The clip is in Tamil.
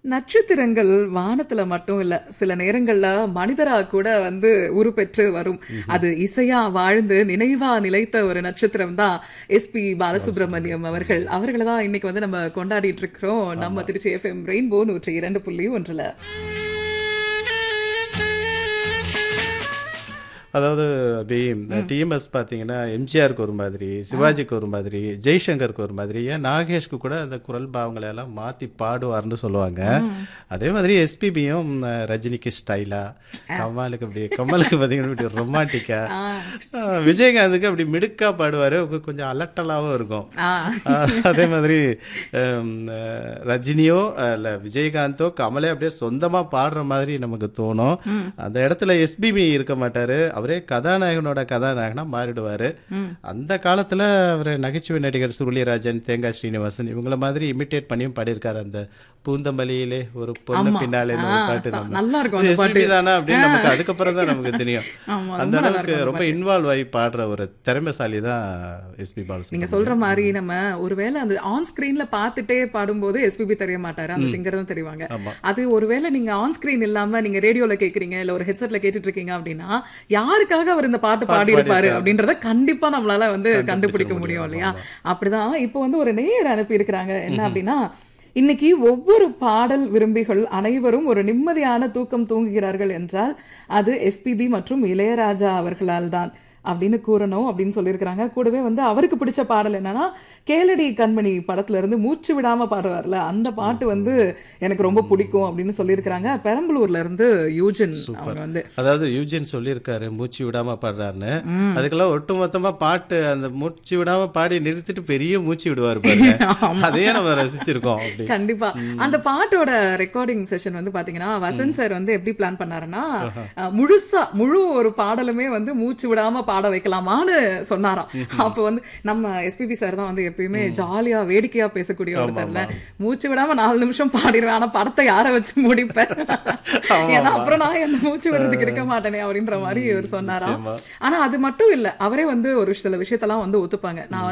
நட்சத்திரங்கள் வானத்துல மட்டும் இல்ல சில நேரங்கள்ல மனிதரா கூட வந்து உருப்பெற்று வரும் அது இசையா வாழ்ந்து நினைவா நிலைத்த ஒரு நட்சத்திரம் தான் எஸ்பி பாலசுப்ரமணியம் அவர்கள் அவர்களை தான் இன்னைக்கு வந்து நம்ம கொண்டாடிட்டு இருக்கிறோம் நம்ம திருச்சி எஃப்எம் ரெயின்போ நூற்றி இரண்டு புள்ளி ஒன்றுல அதாவது அபி டிஎம்எஸ் பார்த்தீங்கன்னா எம்ஜிஆருக்கு ஒரு மாதிரி சிவாஜிக்கு ஒரு மாதிரி ஜெய்சங்கருக்கு ஒரு மாதிரி ஏன் நாகேஷ்க்கு கூட அந்த குரல் பாவங்களை எல்லாம் மாற்றி பாடுவார்னு சொல்லுவாங்க அதே மாதிரி எஸ்பிபியும் ரஜினிக்கு ஸ்டைலா கமலுக்கு அப்படி கமலுக்கு பார்த்தீங்கன்னா இப்படி ரொமான்டிக்கா விஜயகாந்துக்கு அப்படி மிடுக்கா பாடுவார் கொஞ்சம் அலட்டலாகவும் இருக்கும் ஆ. ஆஹ் அதே மாதிரி ஹம், அஹ், ரஜினியோ இல்ல விஜயகாந்தோ கமலே அப்படியே சொந்தமா பாடுற மாதிரி நமக்கு தோணும் அந்த இடத்துல எஸ்பிபி இருக்க மாட்டாரு அவரே கதாநாயகனோட கதாநாயகனா மாறிடுவாரு அந்த காலத்துல அவர் நகைச்சுவை நடிகர் சுருளிராஜன் தேங்காய் ஸ்ரீனிவாசன் இவங்கள மாதிரி இமிட்டேட் பண்ணியும் பாடியிருக்காரு அந்த பூந்தமல்லியிலே ஒரு பொண்ணு ஆமா. பின்னாலே ஆ, ஒரு பாட்டு ச- நம்ம நல்லா இருக்கும் இது அந்த பாட்டு. SPB தானா அப்படின்னு நமக்கு அதுக்கப்புறம் தான் நமக்கு தெரியும் ஆமா, அந்த ரொம்ப நல்லா அளவுக்கு இருக்கும் அந்த ரொம்ப இன்வால்வ் ஆகி பாடுற ஒரு திறமைசாலி தான் எஸ்பி பாலசுப்ரமணியம் நீங்க சொல்ற மாதிரி நம்ம ஒருவேளை அந்த ஆன் ஸ்கிரீன்ல பார்த்துட்டே பாடும்போது எஸ்பிபி தெரிய மாட்டாரு அந்த சிங்கர் தான் தெரிவாங்க ஆமா. அது ஒருவேளை நீங்க ஆன் ஸ்கிரீன் இல்லாம நீங்க ரேடியோல கேக்குறீங்க இல்ல ஒரு ஹெட்செட்ல கேட்டுட்டு இருக்கீங்க அப்படின்னா யாருக்காக அவர் இந்த பாட்டு பாடி இருப்பாரு அப்படின்றத கண்டிப்பா நம்மளால வந்து கண்டுபிடிக்க முடியும் இல்லையா அப்படிதான் இப்போ வந்து ஒரு நேர் அனுப்பி இருக்கிறாங்க என்ன அப்படின்னா இன்னைக்கு ஒவ்வொரு பாடல் விரும்பிகள் அனைவரும் ஒரு நிம்மதியான தூக்கம் தூங்குகிறார்கள் என்றால் அது எஸ்பிபி மற்றும் இளையராஜா அவர்களால் தான் அப்படின்னு கூறணும் அப்படின்னு சொல்லியிருக்கிறாங்க கூடவே வந்து அவருக்கு பிடிச்ச பாடல் என்னன்னா கேளடி கண்மணி படத்துல இருந்து மூச்சு விடாம பாடுவார்ல அந்த பாட்டு வந்து எனக்கு ரொம்ப பிடிக்கும் அப்படின்னு சொல்லியிருக்கிறாங்க பெரம்பலூர்ல இருந்து யூஜின் அவங்க வந்து அதாவது யூஜின் சொல்லியிருக்காரு மூச்சு விடாம பாடுறாருன்னு அதுக்கெல்லாம் ஒட்டுமொத்தமா பாட்டு அந்த மூச்சு விடாம பாடி நிறுத்திட்டு பெரிய மூச்சு விடுவாரு பாருங்க அதையே நம்ம ரசிச்சிருக்கோம் அப்படி கண்டிப்பா அந்த பாட்டோட ரெக்கார்டிங் செஷன் வந்து பாத்தீங்கன்னா வசந்த் சார் வந்து எப்படி பிளான் பண்ணாருன்னா அஹ், முழுசா முழு ஒரு பாடலுமே வந்து மூச்சு விடாம பாட வைக்கலாமான்னு சொன்னாராம் அப்ப வந்து நம்ம எஸ்பிபி சார் தான் வந்து எப்பயுமே ஜாலியா வேடிக்கையா பேசக்கூடிய ஒருத்தர்ல மூச்சு விடாம நாலு நிமிஷம் பாடிடுவேன் ஆனா படத்தை யார வச்சு முடிப்பேன் ஏன்னா அப்புறம் நான் என்ன மூச்சு விடுறதுக்கு இருக்க மாட்டேனே அப்படின்ற மாதிரி அவர் சொன்னாராம் நிச்சயமா. ஆனா அது மட்டும் இல்ல அவரே வந்து ஒரு சில விஷயத்தெல்லாம் வந்து ஒத்துப்பாங்க நான்